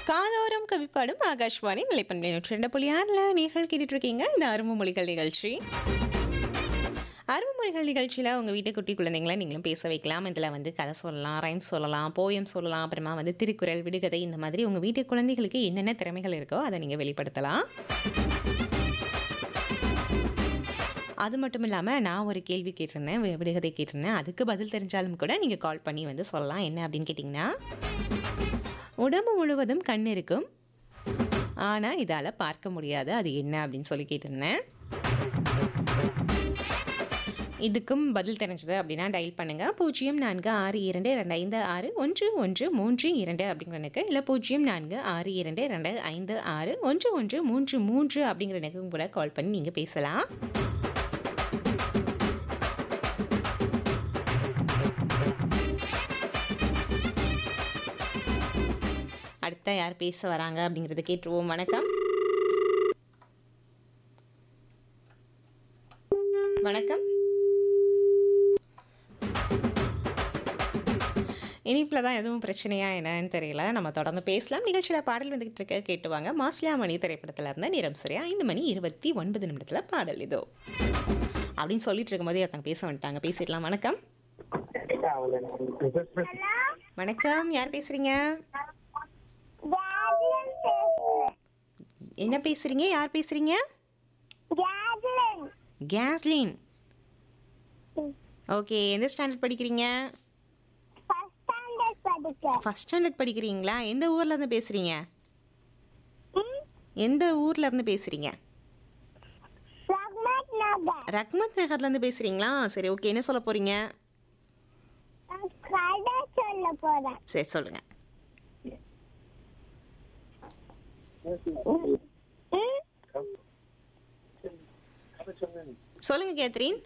காதோரம் கவிப்பாடும் ஆகாஷ்வாணி நிலைப்பண்பை நூற்றி ரெண்டு புள்ளி ஆறில் நீங்கள் கேட்டுட்டு இருக்கீங்க இந்த அரும்பு மொழிகள் நிகழ்ச்சி அரும்பு மொழிகள் நிகழ்ச்சியில் உங்கள் வீட்டு குட்டி குழந்தைங்களை நீங்களும் பேச வைக்கலாம் இதில் வந்து கதை சொல்லலாம் ரைம் சொல்லலாம் போயம் சொல்லலாம் அப்புறமா வந்து திருக்குறள் விடுகதை இந்த மாதிரி உங்கள் வீட்டு குழந்தைகளுக்கு என்னென்ன திறமைகள் இருக்கோ அதை நீங்கள் வெளிப்படுத்தலாம் அது மட்டும் இல்லாமல் நான் ஒரு கேள்வி கேட்டிருந்தேன் வி- விடுகதை கேட்டிருந்தேன் அதுக்கு பதில் தெரிஞ்சாலும் கூட நீங்கள் கால் பண்ணி வந்து சொல்லலாம் என்ன அப்படின்னு கேட்டிங்கன்னா உடம்பு முழுவதும் கண் இருக்கும் ஆனால் இதால் பார்க்க முடியாது அது என்ன அப்படின்னு சொல்லி கேட்டிருந்தேன் இதுக்கும் பதில் தெரிஞ்சது அப்படின்னா டயல் பண்ணுங்கள் பூஜ்ஜியம் நான்கு ஆறு இரண்டு ரெண்டு ஐந்து ஆறு ஒன்று ஒன்று மூன்று இரண்டு அப்படிங்கிற எனக்கு இல்லை பூஜ்ஜியம் நான்கு ஆறு இரண்டு ரெண்டு ஐந்து ஆறு ஒன்று ஒன்று மூன்று மூன்று அப்படிங்கிற எனக்கும் கூட கால் பண்ணி நீங்கள் பேசலாம் அடுத்த யார் பேச வராங்க அப்படிங்கிறத கேட்டுருவோம் வணக்கம் வணக்கம் இனிப்பில் தான் எதுவும் பிரச்சனையா என்னன்னு தெரியல நம்ம தொடர்ந்து பேசலாம் நிகழ்ச்சியில் பாடல் வந்துகிட்டு இருக்க கேட்டுவாங்க மாசிலாமணி திரைப்படத்தில் இருந்த நிறம் சரியா ஐந்து மணி இருபத்தி ஒன்பது நிமிடத்தில் பாடல் இதோ அப்படின்னு சொல்லிட்டு இருக்கும்போதே ஒருத்தங்க பேச வந்துட்டாங்க பேசிடலாம் வணக்கம் வணக்கம் யார் பேசுறீங்க ஜாஸ்லின் பேசுறேன் என்ன பேசுறீங்க யார் பேசுறீங்க ஜாஸ்லின் கேஸ்லின் ஓகே எந்த ஸ்டாண்டர்ட் படிக்கிறீங்க ஃபர்ஸ்ட் ஸ்டாண்டர்ட் படிக்கிறேன் ஃபர்ஸ்ட் ஸ்டாண்டர்ட் படிக்கிறீங்களா எந்த ஊர்ல இருந்து பேசுறீங்க ம், எந்த ஊர்ல இருந்து பேசுறீங்க ரஹ்மத் நகர் ரக்மத் நகர்ல இருந்து பேசுறீங்களா சரி ஓகே என்ன சொல்ல போறீங்க நான் கதை சொல்ல போறேன் சரி சொல்லுங்க ம், ம், சொல்லுங்க கேத்ரின்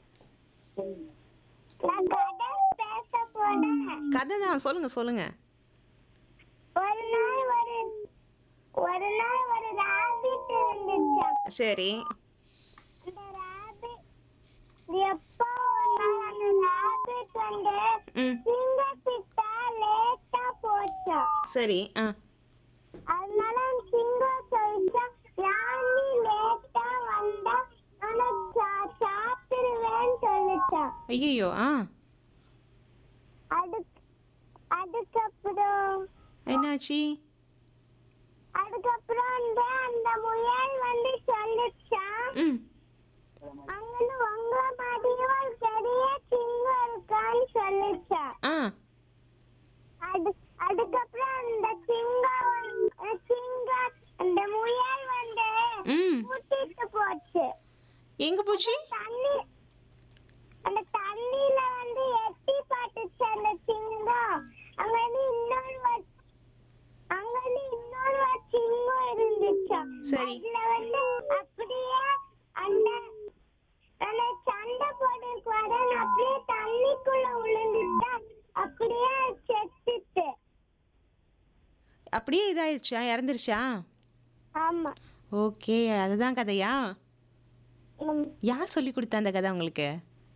நான் கதை பேச போறேன் கதை தான் சொல்லுங்க சொல்லுங்க ஒரு நாள் ஒரு ஒரு நாள் ஒரு ராபிட் இருந்துச்சாம் சரி அந்த ராபிட் எப்போ ஒரு நாள் அந்த ராபிட் வந்து ம் சிங்கத்திட்ட லேட்டா போச்சாம் சரி ஆ அதனால சிங்கம் சொல்லிச்சா யானி லேட்டா வந்தா நான் சா- சாப்பிடுவேன்னு சொல்லிச்சான் ஐயோ ஆ அதுக்கு அதுக்கப்புறம் என்னாச்சு அதுக்கப்புறம் வந்து அந்த முயல் வந்து சொல்லிச்சான் ம் அங்கே உங்க மாதிரியும் ஒரு பெரிய சிங்கம் இருக்கான்னு சொல்லிச்சான் ஆ அது அதுக்கப்புறம் அந்த சிங்கம் வந்து- சிங்கம் அந்த முயல் வந்து ம் கூட்டிட்டு போச்சு எங்க போச்சு தண்ணி அந்த தண்ணியில வந்து எட்டி பார்த்துச்சு அந்த சிங்கம் அங்க வந்து இன்னொரு வ- அங்க வந்து இன்னொரு வ- சிங்கம் இருந்துச்சாம் சரி. அதுல வந்து அப்படியே அந்த அந்த சண்டை போட்டுக்கு வர அப்படியே தண்ணிக்குள்ள விழுந்துட்டா அப்படியே செத்துட்டு அப்படியே இதாயிடுச்சா இறந்துருச்சா ஆமா ஓகே அதுதான் கதையா ம். யார் சொல்லி கொடுத்தா அந்த கதை உங்களுக்கு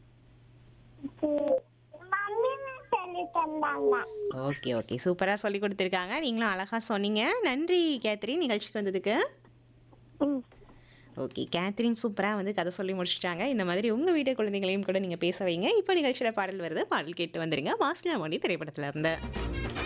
மம்மி சொல்லி தந்தாங்க ஓகே ஓகே சூப்பராக சொல்லி கொடுத்துருக்காங்க நீங்களும் அழகாக சொன்னீங்க நன்றி கேத்ரின் நிகழ்ச்சிக்கு வந்ததுக்கு ம். ஓகே கேத்ரின் சூப்பராக வந்து கதை சொல்லி முடிச்சிட்டாங்க இந்த மாதிரி உங்கள் வீட்டு குழந்தைங்களையும் கூட நீங்கள் பேச வைங்க இப்போ நிகழ்ச்சியில் பாடல் வருது பாடல் கேட்டு வந்துருங்க வாசலாமணி திரைப்படத்தில் இருந்து